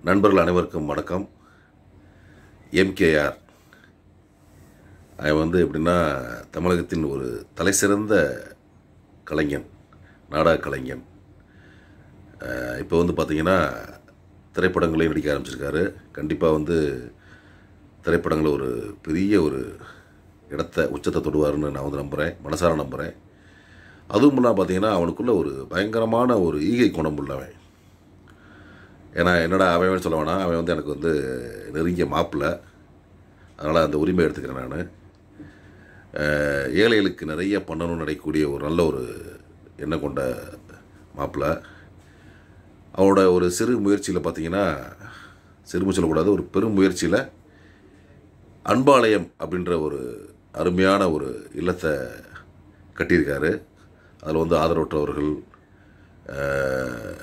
நண்பர்கள் அனைவருக்கும் வணக்கம் எம்கேஆர் அவன் வந்து எப்படின்னா தமிழகத்தின் ஒரு தலைசிறந்த கலைஞன் நாடக கலைஞன் அஹ் இப்போ வந்து பார்த்திங்கன்னா திரைப்படங்களையும் நடிக்க ஆரம்பிச்சிருக்காரு கண்டிப்பாக வந்து திரைப்படங்களில் ஒரு பெரிய ஒரு இடத்த உச்சத்தை தொடுவாருன்னு நான் வந்து நம்புகிறேன் மனசார நம்புகிறேன் அதுவும் இல்லாமல் பார்த்தீங்கன்னா அவனுக்குள்ள ஒரு பயங்கரமான ஒரு ஈகை குணம் உள்ளவன் ஏன்னா என்னடா அவன் சொல்ல வேணாம் அவன் வந்து எனக்கு வந்து நெருங்கிய மாப்பிள்ளை அதனால் அந்த உரிமை எடுத்துக்கிறேன் நான் ஏழைகளுக்கு நிறைய பண்ணணும்னு நினைக்கக்கூடிய ஒரு நல்ல ஒரு எண்ணம் கொண்ட மாப்பிள்ளை அவனோட ஒரு சிறு முயற்சியில் பார்த்தீங்கன்னா சிறுமு சொல்லக்கூடாது ஒரு பெரும் முயற்சியில் அன்பாலயம் அப்படின்ற ஒரு அருமையான ஒரு இல்லத்தை கட்டியிருக்காரு அதில் வந்து ஆதரவற்றவர்கள் அஹ்,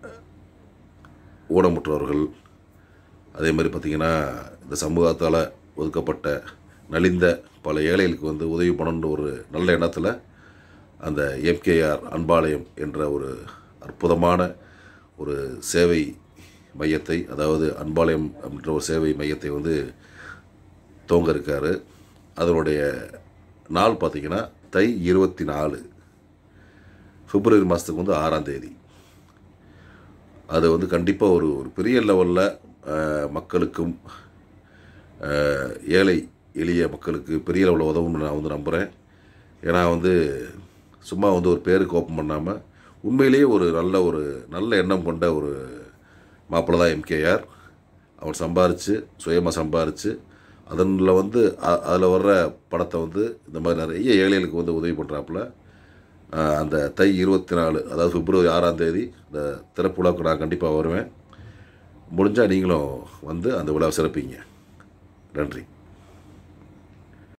ஊனமுற்றவர்கள் அதே மாதிரி பார்த்திங்கன்னா இந்த சமூகத்தால் ஒதுக்கப்பட்ட நலிந்த பல ஏழைகளுக்கு வந்து உதவி பண்ணணுன்ற ஒரு நல்ல எண்ணத்தில் அந்த எம்கேஆர் அன்பாலயம் என்ற ஒரு அற்புதமான ஒரு சேவை மையத்தை அதாவது அன்பாலயம் அப்படின்ற ஒரு சேவை மையத்தை வந்து துவங்க இருக்காரு அதனுடைய நாள் பார்த்திங்கன்னா தை இருபத்தி நாலு பிப்ரவரி மாதத்துக்கு வந்து ஆறாம் தேதி அது வந்து கண்டிப்பாக ஒரு ஒரு பெரிய லெவலில் மக்களுக்கும் அஹ், ஏழை எளிய மக்களுக்கு பெரிய லெவலில் உதவும்னு நான் வந்து நம்புகிறேன் ஏன்னா வந்து சும்மா வந்து ஒரு பேருக்கு ஓப்பன் பண்ணாமல் உண்மையிலேயே ஒரு நல்ல ஒரு நல்ல எண்ணம் கொண்ட ஒரு மாப்பிள்ளை தான் எம்கேஆர் அவன் சம்பாரித்து சுயமாக சம்பாரித்து அதனில் வந்து அதில் வர்ற படத்தை வந்து இந்த மாதிரி நிறைய ஏழைகளுக்கு வந்து உதவி பண்ணுறாப்புல ஆஹ் அந்த தை இருபத்தி நாலு அதாவது பிப்ரவரி ஆறாம் தேதி இந்த திறப்பு விழாவுக்கு நான் கண்டிப்பாக வருவேன் முடிஞ்சால் நீங்களும் வந்து அந்த விழாவை சிறப்பிங்க நன்றி